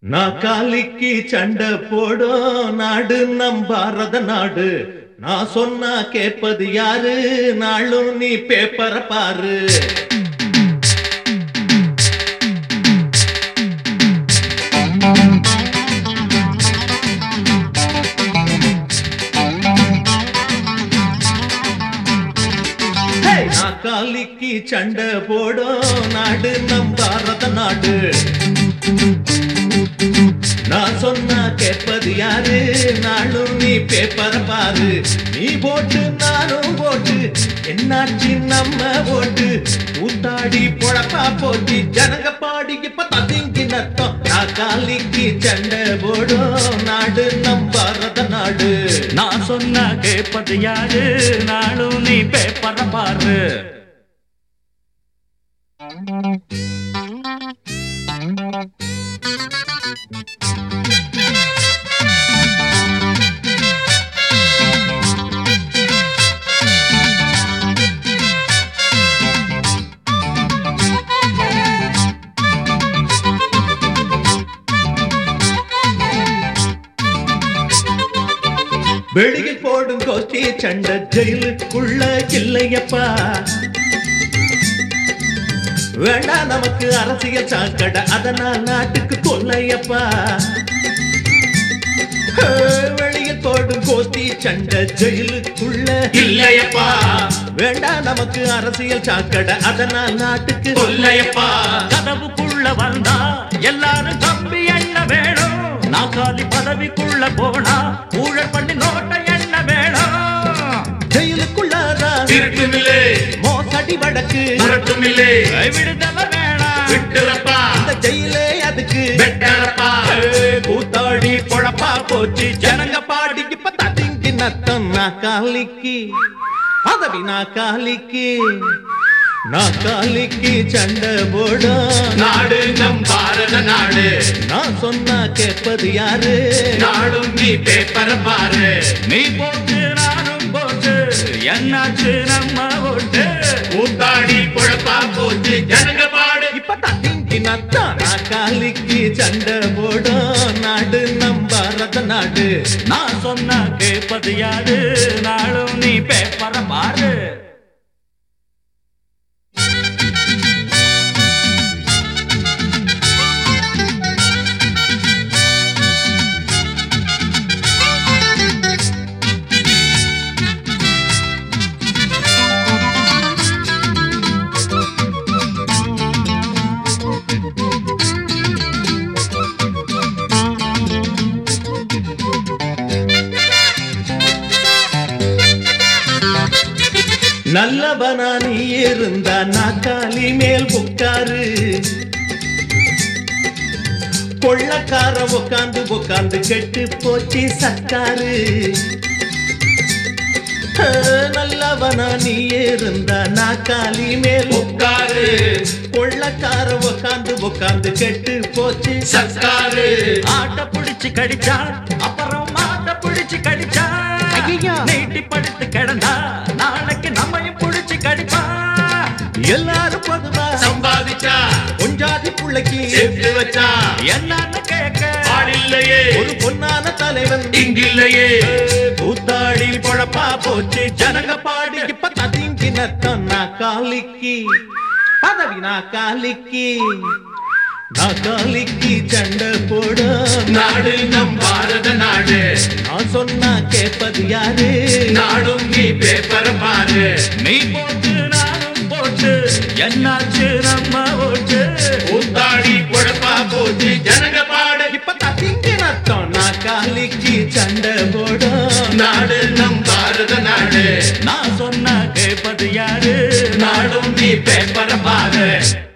நாக்காலிக்கு சண்டை போடும் நாடு நம் பாரத நாடு நான் சொன்னா கேட்பது யாரு நாளும் நீ பேப்பர பாரு ஹேய்! நாக்காலிக்கு சண்டை போடும் நாடு நம் பாரத நாடு நான் சொன்னா கேட்பது யாரு நாளும் நீ பேப்பர பாரு நீ போட்டு நானும் போட்டு என்னாச்சு நம்ம ஓட்டு ஊத்தாடி பொழப்பா போச்சு ஜனங்க பாடி இப்ப ததிங்கி நத்தம் நாக்காலிக்கு சண்டை போடும் நாடு நம் பாரத நாடு நான் சொன்ன கேட்பது யாரு நாளும் நீ பேப்பர பாரு வெளியில் போடும் கோஷ்டி சண்டை ஜெயிலுக்குள்ள இல்லையப்பா வேண்டாம் நமக்கு அரசியல் சாக்கடை அதனால் நாட்டுக்கு தொல்லையப்பா ஹே, வெளியில் போடும் கோஷ்டி சண்டை ஜெயிலுக்குள்ள இல்லையப்பா வேண்டாம் நமக்கு அரசியல் சாக்கடை அதனால் நாட்டுக்கு கொல்லையப்பா கதவுக்குள்ள வந்தா எல்லாரும் கம்பி எண்ண வேணும் நாக்காலி பதவிக்குள்ள போனா ஊழல் பண்ணி நோட்ட எண்ண வேணும் ஜெயிலுக்குள்ளதான் திருட்டுமில்லே மோசடி வழக்கு முரட்டுமில்லே விடுதலை வேணாம் விட்டுறப்பா இந்த ஜெயிலே அதுக்கு வெட்டறப்பா கூத்தாடி பொழப்பா போச்சு ஜனங்க பாடி இப்ப ததிங்கி நத்தம் நாக்காலிக்கு பதவி நாக்காலிக்கு நாக்காலிக்கு சண்டை போடும் நாடு நம் பாரத நாடு நான் சொன்னா கேட்பது யாரு நாடும் நீ பேப்பர பாரு நீ போட்டு நானும் போட்டு என்னாச்சு நம்ம ஓட்டு கூத்தாடி குழப்பா போச்சு ஜனங்க பாடு இப்ப ததிங்கி நத்தம் நாக்காலிக்கு சண்டை போடும் நாடு நம் பாரத நாடு நான் சொன்னா கேட்பது யாரு நாளும் நீ பேப்பர பாரு நல்லவனா நீ இருந்தா நாக்காலி மேல் உட்காரு கொள்ளக்கார உட்காந்து உட்காந்து கெட்டு போச்சு சர்க்காரு ஆ, நல்லவனா நீ இருந்தா நாக்காலி மேல் உட்காரு கொள்ளக்கார உட்காந்து உட்காந்து கெட்டு போச்சு சர்க்காரு ஆட்ட புடிச்சு கடிச்சா அப்புறம் மாட்ட புடிச்சு கடிச்சா ஐயையோ. நீட்டி படுத்து கிடந்தா நாளைக்கு நம்மையும் புடிச்சு கடிப்பா எல்லாரும் பொதுவா சம்பாதிச்சா பொஞ்சாதி புள்ளைக்கு சேர்த்து வச்சா என்னன்னு கேட்க ஆடில்லையே ஒரு பொன்னான தலைவன் இங்கில்லையே கூத்தாடி பொழப்பா போச்சு ஜனங்க பாடி இப்ப ததிங்கி நத்தம் நாக்காலிக்கு பதவி நாக்காலிக்கு நாக்காலிக்கு சண்டை போட நாடு நம் பாரத நாடு நான் சொன்னா கேட்பது யாரு நாடும் நீ பேப்பர் பாரு நீ போட்டு நானும் போட்டு என்னாச்சு நம்ம ஓட்டு ஊத்தாடி குழப்பா போச்சு ஜனங்க பாடு இப்ப ததிங்கி நத்தம் நாக்காலிக்கு சண்டை போட நாடு நம் பாரத நாடு நான் சொன்ன கேட்பது யாரு நாடும் நீ பேப்பர் பாரு